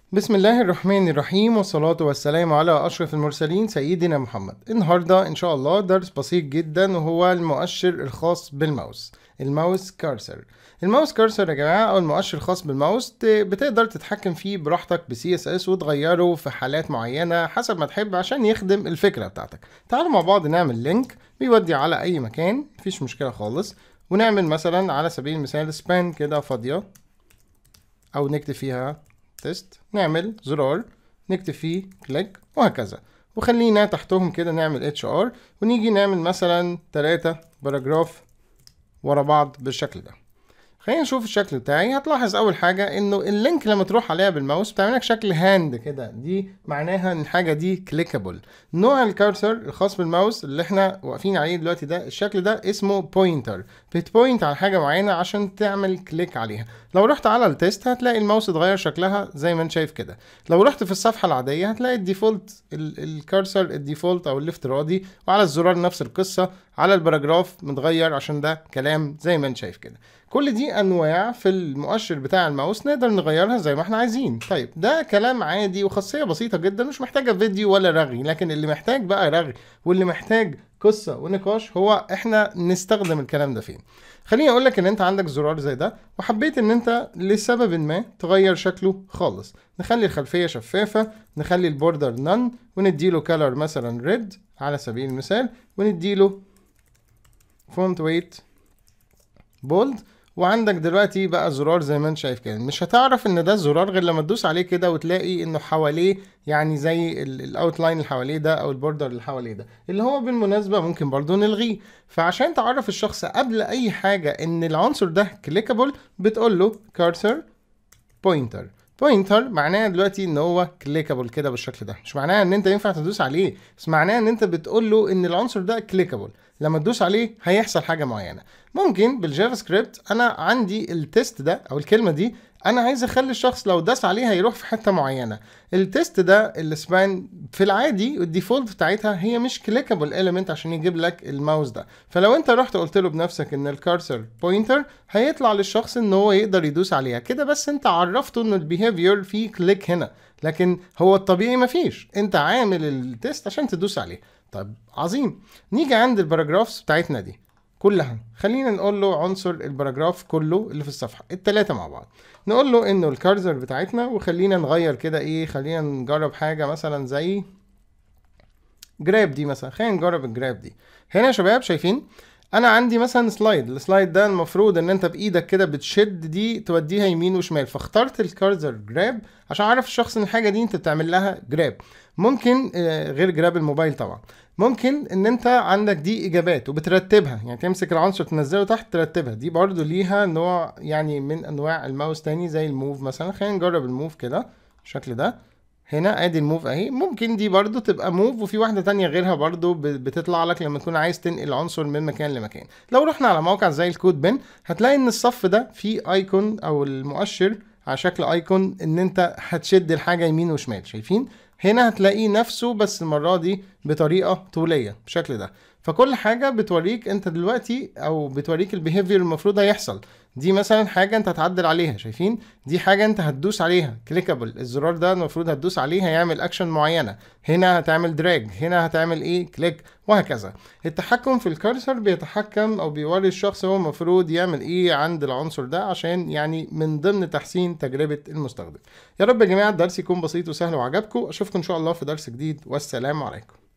بسم الله الرحمن الرحيم والصلاة والسلام على أشرف المرسلين سيدنا محمد النهاردة إن شاء الله درس بسيط جدا وهو المؤشر الخاص بالماوس الماوس كارسر الماوس كارسر يا جماعة أو المؤشر الخاص بالماوس ت- بتقدر تتحكم فيه براحتك بسي اس اس وتغيره في حالات معينة حسب ما تحب عشان يخدم الفكرة بتاعتك تعالوا مع بعض نعمل لينك بيودي على أي مكان مفيش مشكلة خالص ونعمل مثلا على سبيل المثال سبان كده فاضية أو نكتب فيها تيست نعمل زرار نكتب فيه كليك وهكذا وخلينا تحتهم كده نعمل اتش ار ونيجي نعمل مثلا تلاتة باراجراف ورا بعض بالشكل ده خلينا نشوف الشكل بتاعي هتلاحظ اول حاجه انه اللينك لما تروح عليها بالماوس بتعمل لك شكل هاند كده دي معناها ان الحاجه دي كليكابل نوع الكارسر الخاص بالماوس اللي احنا واقفين عليه دلوقتي ده الشكل ده اسمه بوينتر بتبوينت على حاجه معينه عشان تعمل كليك عليها لو رحت على التيست هتلاقي الماوس اتغير شكلها زي ما انت شايف كده لو رحت في الصفحه العاديه هتلاقي الديفولت ال- الكارسر الديفولت او الافتراضي وعلى الزرار نفس القصه على الباراجراف متغير عشان ده كلام زي ما انت شايف كده كل دي انواع في المؤشر بتاع الماوس نقدر نغيرها زي ما احنا عايزين طيب ده كلام عادي وخاصيه بسيطه جدا مش محتاجه فيديو ولا رغي لكن اللي محتاج بقى رغي واللي محتاج قصه ونقاش هو احنا نستخدم الكلام ده فين خليني اقول لك ان انت عندك زرار زي ده وحبيت ان انت لسبب ما تغير شكله خالص نخلي الخلفيه شفافه نخلي البوردر نون ونديله كلر مثلا ريد على سبيل المثال ونديله فونت ويت بولد وعندك دلوقتي بقى زرار زي ما انت شايف كده مش هتعرف ان ده الزرار غير لما تدوس عليه كده وتلاقي انه حواليه يعني زي الاوتلاين اللي حواليه ده او البوردر اللي حواليه ده اللي هو بالمناسبه ممكن برضو نلغيه فعشان تعرف الشخص قبل اي حاجه ان العنصر ده كليكابل بتقول له كارسر بوينتر بوينتر معناها دلوقتي ان هو كليكابل كده بالشكل ده مش معناها ان انت ينفع تدوس عليه بس معناها ان انت بتقول له ان العنصر ده كليكابل لما تدوس عليه هيحصل حاجه معينه ممكن بالجافا سكريبت انا عندي التست ده او الكلمه دي انا عايز اخلي الشخص لو داس عليه هيروح في حته معينه التست ده السبان في العادي الديفولت بتاعتها هي مش كليكابل اليمنت عشان يجيب لك الماوس ده فلو انت رحت قلت له بنفسك ان الكارسر بوينتر هيطلع للشخص ان هو يقدر يدوس عليها كده بس انت عرفته ان البيهيفير فيه كليك هنا لكن هو الطبيعي مفيش انت عامل التست عشان تدوس عليه طب عظيم نيجي عند الباراجرافز بتاعتنا دي كلها خلينا نقول له عنصر الباراجراف كله اللي في الصفحه التلاتة مع بعض نقول له انه الكارزر بتاعتنا وخلينا نغير كده ايه خلينا نجرب حاجه مثلا زي جراب دي مثلا خلينا نجرب الجراب دي هنا يا شباب شايفين انا عندي مثلا سلايد السلايد ده المفروض ان انت بايدك كده بتشد دي توديها يمين وشمال فاخترت الكارزر جراب عشان اعرف الشخص ان الحاجه دي انت بتعمل لها جراب ممكن آه، غير جراب الموبايل طبعا ممكن ان انت عندك دي اجابات وبترتبها يعني تمسك العنصر تنزله تحت ترتبها دي برضو ليها نوع يعني من انواع الماوس تاني زي الموف مثلا خلينا نجرب الموف كده بالشكل ده هنا ادي الموف اهي ممكن دي برضو تبقى موف وفي واحده تانية غيرها برضو ب- بتطلع لك لما تكون عايز تنقل عنصر من مكان لمكان لو رحنا على موقع زي الكود بن هتلاقي ان الصف ده فيه ايكون او المؤشر على شكل ايكون ان انت هتشد الحاجه يمين وشمال شايفين هنا هتلاقيه نفسه بس المره دي بطريقه طوليه بالشكل ده فكل حاجه بتوريك انت دلوقتي او بتوريك البيهيفير المفروض هيحصل دي مثلا حاجه انت هتعدل عليها شايفين دي حاجه انت هتدوس عليها كليكابل الزرار ده المفروض هتدوس عليه هيعمل اكشن معينه هنا هتعمل دراج هنا هتعمل ايه كليك وهكذا التحكم في الكارسر بيتحكم او بيوري الشخص هو المفروض يعمل ايه عند العنصر ده عشان يعني من ضمن تحسين تجربه المستخدم يا رب يا جماعه الدرس يكون بسيط وسهل وعجبكم اشوفكم ان شاء الله في درس جديد والسلام عليكم